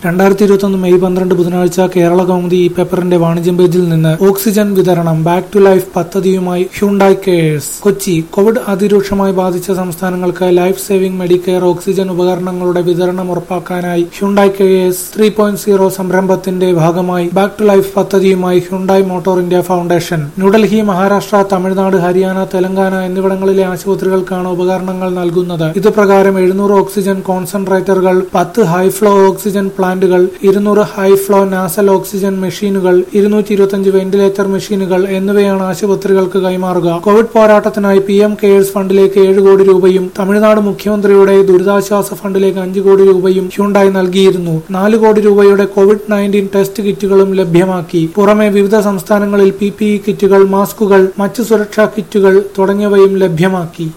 രണ്ടായിരത്തി ഇരുപത്തൊന്ന് മെയ് പന്ത്രണ്ട് ബുധനാഴ്ച കേരള കൗമുദി ഈ പേപ്പറിന്റെ വാണിജ്യം പേജിൽ നിന്ന് ഓക്സിജൻ വിതരണം ബാക്ക് ടു ലൈഫ് പദ്ധതിയുമായി ഹ്യുണ്ടായി കെയേഴ്സ് കൊച്ചി കോവിഡ് അതിരൂക്ഷമായി ബാധിച്ച സംസ്ഥാനങ്ങൾക്ക് ലൈഫ് സേവിംഗ് മെഡിക്കെയർ ഓക്സിജൻ ഉപകരണങ്ങളുടെ വിതരണം ഉറപ്പാക്കാനായി Hyundai cares three point zero സംരംഭത്തിന്റെ ഭാഗമായി ബാക്ക് ടു ലൈഫ് പദ്ധതിയുമായി Hyundai motor India foundation New Delhi Maharashtra Tamil Nadu Haryana Telangana എന്നിവിടങ്ങളിലെ ആശുപത്രികൾക്കാണ് ഉപകരണങ്ങൾ നൽകുന്നത് ഇത് പ്രകാരം എഴുന്നൂറ് ഓക്സിജൻ കോൺസെൻട്രേറ്ററുകൾ പത്ത് ഹൈഫ്ലോ ഓക്സിജൻ പ്ലാന്റുകൾ ഇരുന്നൂറ് ഹൈഫ്ലോ നാസൽ ഓക്സിജൻ മെഷീനുകൾ ഇരുന്നൂറ്റി ഇരുപത്തിയഞ്ച് വെന്റിലേറ്റർ മെഷീനുകൾ എന്നിവയാണ് ആശുപത്രികൾക്ക് കൈമാറുക കോവിഡ് പോരാട്ടത്തിനായി പി എം കെയേഴ്സ് ഫണ്ടിലേക്ക് ഏഴ് കോടി രൂപയും തമിഴ്നാട് മുഖ്യമന്ത്രിയുടെ ദുരിതാശ്വാസ ഫണ്ടിലേക്ക് അഞ്ച് കോടി രൂപയും ഹ്യുണ്ടായി നൽകിയിരുന്നു നാല് കോടി രൂപയുടെ കോവിഡ് നയൻറ്റീൻ ടെസ്റ്റ് കിറ്റുകളും ലഭ്യമാക്കി പുറമെ വിവിധ സംസ്ഥാനങ്ങളിൽ പി പി ഇ കിറ്റുകൾ മാസ്കുകൾ മറ്റു സുരക്ഷാ കിറ്റുകൾ തുടങ്ങിയവയും ലഭ്യമാക്കി